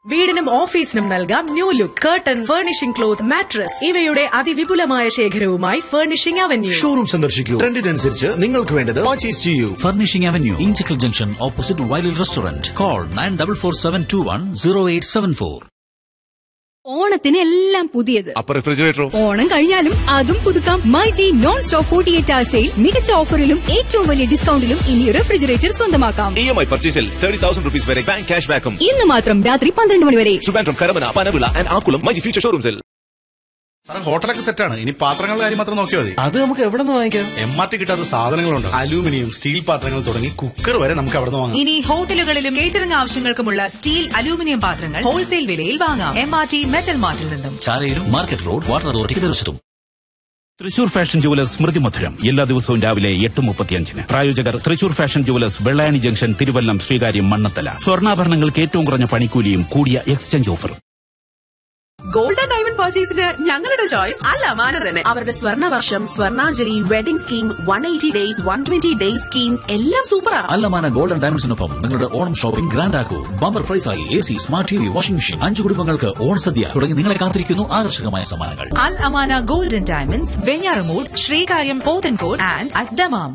വീടിനും ഓഫീസിനും നൽകാം new look curtain furnishing cloth mattress ഇവയുടെ അതിവിപുലമായ ശേഖരവുമായി ഫർണിഷിംഗ് അവന്യൂ ഷോറൂം സന്ദർശിക്കൂ ട്രെൻഡിനനുസരിച്ച് നിങ്ങൾക്ക് വേണ്ടത് പർച്ചേസ് ചെയ്യൂ Furnishing Avenue, Inchicle Junction, opposite Wiley Restaurant. Call 9447210874. ഓണത്തിന് എല്ലാം പുതിയത് അപ്പൊ റെഫ്രിജറേറ്ററോ ഓണം കഴിഞ്ഞാലും അതും പുതുക്കാം MyG non stop forty eight hour sale മികച്ച ഓഫറിലും ഏറ്റവും വലിയ ഡിസ്കൗണ്ടിലും ഇനി റെഫ്രിജറേറ്റർ സ്വന്തമാക്കാം ഇ എം ഐ പർച്ചേസിൽ തേർട്ടി തൗസൻഡ് റുപ്പീസ് വരെ ബാങ്ക് ക്യാഷ് ബാക്കും ഇന്ന് മാത്രം രാത്രി പന്ത്രണ്ട് മണി വരെ ട്രിവാൻഡ്രം കരമന പനവിള ആൻഡ് ആക്കുളം മൈജി ഫ്യൂച്ചർ ഷോറൂംസിൽ സാറേ ഹോട്ടലൊക്കെ സെറ്റാണ് ഇനി പാത്രങ്ങളുടെ കാര്യം മാത്രം നോക്കിയാൽ മതി അത് നമുക്ക് എവിടെ നിന്ന് വാങ്ങിക്കാം എം ആർ ടി കിട്ടാത്ത സാധനങ്ങളുണ്ട് അലൂമിനിയം സ്റ്റീൽ പാത്രങ്ങൾ തുടങ്ങി കുക്കർ വരെ നമുക്ക് അവിടെ നിന്ന് വാങ്ങാം ഇനി ഹോട്ടലുകളിലും കേറ്ററിംഗ് ആവശ്യങ്ങൾക്കുമുള്ള സ്റ്റീൽ അലൂമിനിയം പാത്രങ്ങൾ ഹോൾസെയിൽ വിലയിൽ വാങ്ങാം എം ആർ ടി മെറ്റൽ മാർട്ടിൽ നിന്നും ചാലയിലും മാർക്കറ്റ് റോഡ് വാട്ടർ അതോറിറ്റിക്ക് തീർച്ചയായിട്ടും തൃശൂർ ഫാഷൻ ജുവലേഴ്സ് സ്മൃതി മധുരം എല്ലാ ദിവസവും രാവിലെ എട്ട് മുപ്പത്തിയഞ്ചിന് പ്രായോജകർ Thrissur Fashion Jewellers Vellayani junction Thiruvallam Sreekaryam Mannanthala സ്വർണ്ണാഭരണങ്ങൾക്ക് ഏറ്റവും കുറഞ്ഞ പണിക്കൂലിയും കൂടിയ എക്സ്ചേഞ്ച് ഓഫറും ഗോൾഡ് ആൻഡ് ഡയമണ്ട് പർച്ചേസിന് ഞങ്ങളുടെ ചോയ്സ് അല്ല മാന തന്നെ അവരുടെ സ്വർണ്ണ വർഷം Swarnanjali wedding scheme one eighty days one twenty days scheme എല്ലാം സൂപ്പറാ അല്ലമാന ഗോൾഡൻ ഡയമണ്ട്സിനൊപ്പം നിങ്ങളുടെ ഓണം ഷോപ്പിംഗ് ഗ്രാൻഡ് ആക്കൂ ബമ്പർ പ്രൈസായി A C smart T V washing machine അഞ്ചു കുടുംബങ്ങൾക്ക് ഓൺ സദ്യ തുടങ്ങി നിങ്ങളെ കാത്തിരിക്കുന്നു ആകർഷകമായ സമ്മാനങ്ങൾ Al Amana golden diamonds Venjaramoodu Sreekaryam Pothencode and അഡ്ഡമാം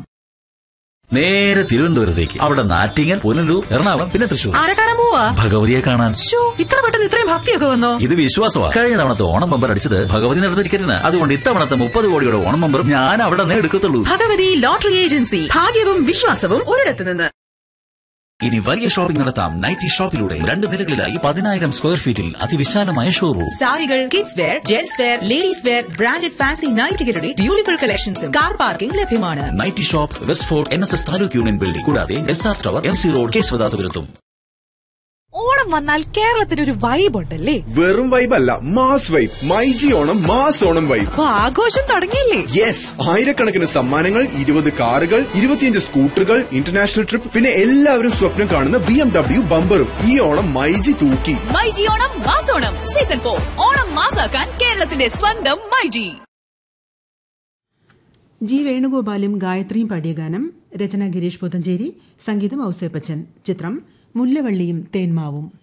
നേരെ തിരുവനന്തപുരത്തേക്ക് അവിടെ നാറ്റിങ്ങൽ പുനലൂർ എറണാകുളം പിന്നെ തൃശൂർ ആരെ കാണാൻ പോവാ ഭഗവതിയെ കാണാൻ ശ്ശോ, ഇത്ര പെട്ടെന്ന് ഇത്രയും ഭക്തിയൊക്കെ വന്നോ ഇത് വിശ്വാസമാണ് കഴിഞ്ഞ തവണത്തെ ഓണം ബമ്പർ അടിച്ചത് ഭഗവതി നടന്ന ടിക്കറ്റിന് അതുകൊണ്ട് ഇത്തവണത്തെ മുപ്പത് കോടിയുടെ ഓണം ബമ്പറും ഞാൻ അവിടെ നിന്ന് എടുക്കത്തുള്ളൂ ഭഗവതി ലോട്ടറി ഏജൻസി ഭാഗ്യവും വിശ്വാസവും ഒരിടത്ത് നിന്ന് ഇനി വലിയ ഷോപ്പിംഗ് നടത്താം നൈറ്റി ഷോപ്പിലൂടെ രണ്ട് നിലകളിലായി പതിനായിരം സ്ക്വയർ ഫീറ്റിൽ അതിവിശാലമായ ഷോറൂം സാരികൾ kids wear gents wear ladies wear branded fancy നൈറ്റുകളുടെ ബ്യൂട്ടിഫുൾ കളക്ഷൻസും കാർ പാർക്കിംഗ് ലഭ്യമാണ് nighty shop west fort N S S taluk union building കൂടാതെ S R tower M C road കേശവദാസപുരത്തും ഓണം വന്നാൽ കേരളത്തിന് ഒരു വൈബ് ഉണ്ടല്ലേ വെറും വൈബ് അല്ല mass vibe MyG Onam mass Onam vibe അപ്പൊ ആഘോഷം തുടങ്ങിയില്ലേ യെസ് ആയിരക്കണക്കിന് സമ്മാനങ്ങൾ ഇരുപത് കാറുകൾ ഇരുപത്തിയഞ്ച് സ്കൂട്ടറുകൾ ഇന്റർനാഷണൽ ട്രിപ്പ് പിന്നെ എല്ലാവരും സ്വപ്നം കാണുന്ന ബി എം ഡബ്ല്യു ബമ്പറും ഈ ഓണം മൈജി തൂക്കി മൈജി ഓണം മാസോണം സീസൺ ഫോർ ഓണം മാസാക്കാൻ കേരളത്തിന്റെ സ്വന്തം മൈജി ജി വേണുഗോപാലും ഗായത്രിയും പാടിയ ഗാനം രചന ഗിരീഷ് പുതഞ്ചേരി സംഗീതം ഔസേപ്പച്ചൻ ചിത്രം മുല്ലവള്ളിയും തേന്മാവും